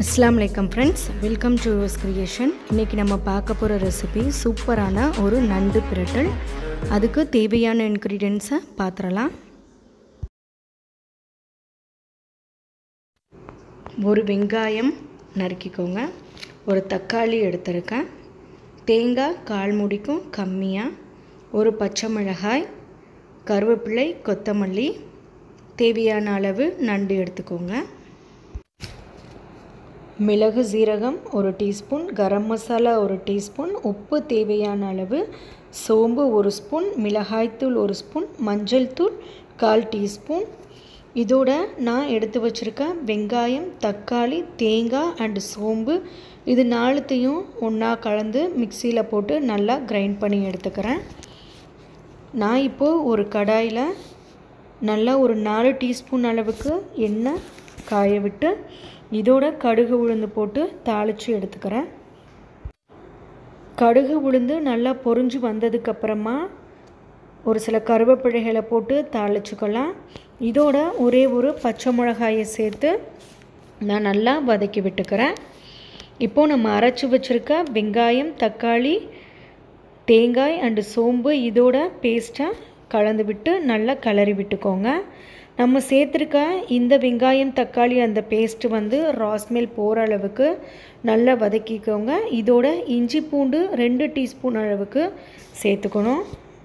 அஸ்ஸலாமு அலைக்கம் friends welcome to use creation இன்றைக்கி நம்ம பார்க்க போகிற ரெசிபி சூப்பரான ஒரு நண்டு பிரட்டல் அதுக்கு தேவையான இன்க்ரீடியன்ஸை பார்த்துடலாம் ஒரு வெங்காயம் நறுக்கிக்கோங்க ஒரு தக்காளி எடுத்திருக்கேன் தேங்காய் கால் முடிக்கும் கம்மியாக ஒரு பச்சை மிளகாய் கருவேப்பிலை கொத்தமல்லி தேவையான அளவு நண்டு எடுத்துக்கோங்க மிளகு சீரகம் ஒரு டீஸ்பூன் கரம் மசாலா ஒரு டீஸ்பூன் உப்பு தேவையான அளவு சோம்பு ஒரு ஸ்பூன் மிளகாய்த்தூள் ஒரு ஸ்பூன் மஞ்சள் தூள் கால் டீஸ்பூன் இதோட நான் எடுத்து வச்சுருக்க வெங்காயம் தக்காளி தேங்காய் அண்டு சோம்பு இது நாலுத்தையும் ஒன்றா கலந்து மிக்சியில் போட்டு நல்லா கிரைண்ட் பண்ணி எடுத்துக்கிறேன் நான் இப்போது ஒரு கடாயில் நல்லா ஒரு நாலு டீஸ்பூன் அளவுக்கு எண்ணெய் காய விட்டு இதோட கடுகு உளுந்து போட்டு தாளித்து எடுத்துக்கிறேன் கடுகு உளுந்து நல்லா பொறிஞ்சு வந்ததுக்கப்புறமா ஒரு சில கருவேப்பிழைகளை போட்டு தாளிச்சுக்கலாம் இதோட ஒரே ஒரு பச்சை மிளகாயை சேர்த்து நான் நல்லா வதக்கி விட்டுக்கிறேன் இப்போது நம்ம அரைச்சி வச்சுருக்க வெங்காயம் தக்காளி தேங்காய் அண்டு சோம்பு இதோட பேஸ்ட்டாக கலந்து விட்டு நல்லா கிளறி விட்டுக்கோங்க நம்ம சேர்த்துருக்க இந்த வெங்காயம் தக்காளி அந்த பேஸ்ட்டு வந்து ராஸ்மெல் போகிற அளவுக்கு நல்லா வதக்கிக்கோங்க இதோட இஞ்சி பூண்டு ரெண்டு டீஸ்பூன் அளவுக்கு சேர்த்துக்கணும்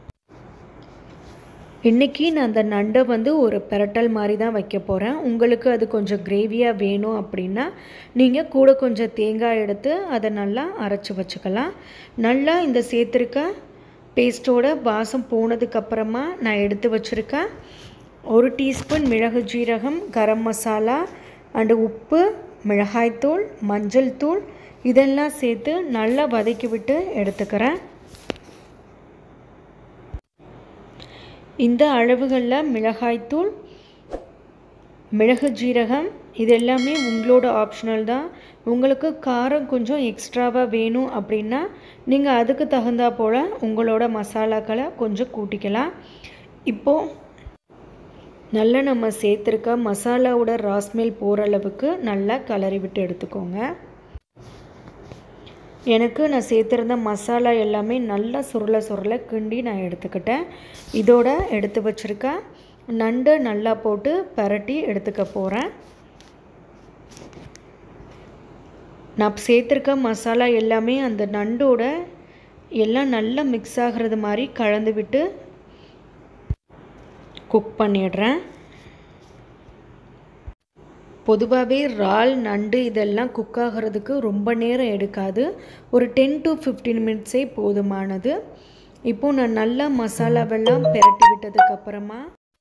இன்றைக்கி நான் அந்த நண்டை வந்து ஒரு பெரட்டல் மாதிரி தான் வைக்க போகிறேன் உங்களுக்கு அது கொஞ்சம் கிரேவியாக வேணும் அப்படின்னா நீங்கள் கூட கொஞ்சம் தேங்காய் எடுத்து அதை நல்லா அரைச்சி வச்சுக்கலாம் நல்லா இந்த சேர்த்துருக்க பேஸ்ட்டோட வாசம் போனதுக்கப்புறமா நான் எடுத்து வச்சுருக்கேன் ஒரு டீஸ்பூன் மிளகு ஜீரகம் கரம் மசாலா அண்டு உப்பு மிளகாய்த்தூள் மஞ்சள் தூள் இதெல்லாம் சேர்த்து நல்லா வதக்கி விட்டு எடுத்துக்கிறேன் இந்த அளவுகளில் மிளகாய்த்தூள் மிளகு ஜீரகம் இது எல்லாமே உங்களோட ஆப்ஷனல் தான் உங்களுக்கு காரம் கொஞ்சம் எக்ஸ்ட்ராவாக வேணும் அப்படின்னா நீங்கள் அதுக்கு தகுந்தா போல் உங்களோட மசாலாக்களை கொஞ்சம் கூட்டிக்கலாம் இப்போது நல்லா நம்ம சேர்த்துருக்க மசாலாவோட ராஸ்மெல் போகிற அளவுக்கு நல்லா கலரி விட்டு எடுத்துக்கோங்க எனக்கு நான் சேர்த்துருந்த மசாலா எல்லாமே நல்லா சுருள சுருள கிண்டி நான் எடுத்துக்கிட்டேன் இதோட எடுத்து வச்சுருக்க நண்டு நல்லா போட்டு பரட்டி எடுத்துக்க போகிறேன் நான் சேர்த்துருக்க மசாலா எல்லாமே அந்த நண்டோட எல்லாம் நல்லா மிக்ஸ் ஆகிறது மாதிரி கலந்து விட்டு குக் பண்ணிடுறேன் பொதுவாகவே இறால் நண்டு இதெல்லாம் குக் ஆகிறதுக்கு ரொம்ப நேரம் எடுக்காது ஒரு டென் டு ஃபிஃப்டீன் மினிட்ஸே போதுமானது இப்போது நான் நல்லா மசாலாவெல்லாம் பெரட்டி விட்டதுக்கப்புறமா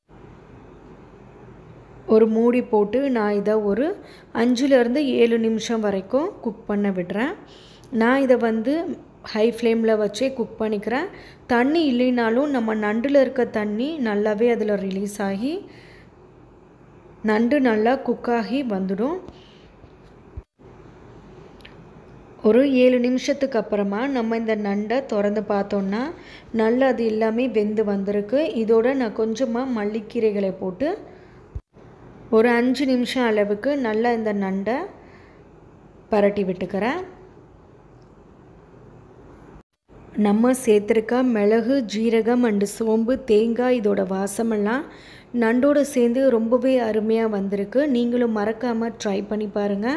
ஒரு மூடி போட்டு நான் இதை ஒரு அஞ்சுலேருந்து ஏழு நிமிஷம் வரைக்கும் குக் பண்ண விடுறேன் நான் இதை வந்து ஹை ஃப்ளேமில் வச்சே குக் பண்ணிக்கிறேன் தண்ணி இல்லைனாலும் நம்ம நண்டில் இருக்க தண்ணி நல்லாவே அதில் ரிலீஸ் ஆகி நண்டு நல்லா குக்காகி வந்துடும் ஒரு ஏழு நிமிஷத்துக்கு அப்புறமா நம்ம இந்த நண்டை திறந்து பார்த்தோன்னா நல்லா அது எல்லாமே வெந்து வந்திருக்கு இதோட நான் கொஞ்சமாக மல்லிக்கீரைகளை போட்டு ஒரு அஞ்சு நிமிஷம் அளவுக்கு நல்லா இந்த நண்டை பரட்டி விட்டுக்கிறேன் நம்ம சேர்த்துருக்க மிளகு ஜீரகம் அண்டு சோம்பு தேங்காய் இதோட வாசமெல்லாம் நண்டோடு சேர்ந்து ரொம்பவே அருமையாக வந்திருக்கு நீங்களும் மறக்காமல் ட்ரை பண்ணி பாருங்கள்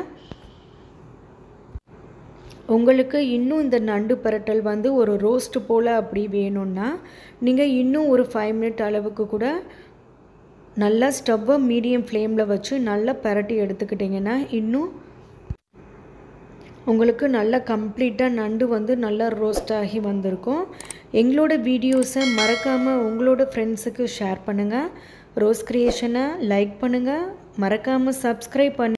உங்களுக்கு இன்னும் இந்த நண்டு பரட்டல் வந்து ஒரு ரோஸ்ட் போல் அப்படி வேணும்னா நீங்கள் இன்னும் ஒரு ஃபைவ் மினிட் அளவுக்கு கூட நல்லா ஸ்டவ்வை மீடியம் ஃப்ளேமில் வச்சு நல்லா பரட்டி எடுத்துக்கிட்டிங்கன்னா இன்னும் உங்களுக்கு நல்லா கம்ப்ளீட்டாக நண்டு வந்து நல்லா ரோஸ்ட் ஆகி வந்திருக்கும் எங்களோட வீடியோஸை மறக்காமல் உங்களோட ஃப்ரெண்ட்ஸுக்கு ஷேர் பண்ணுங்கள் ரோஸ் க்ரியேஷனை லைக் பண்ணுங்கள் மறக்காமல் சப்ஸ்கிரைப் பண்ணி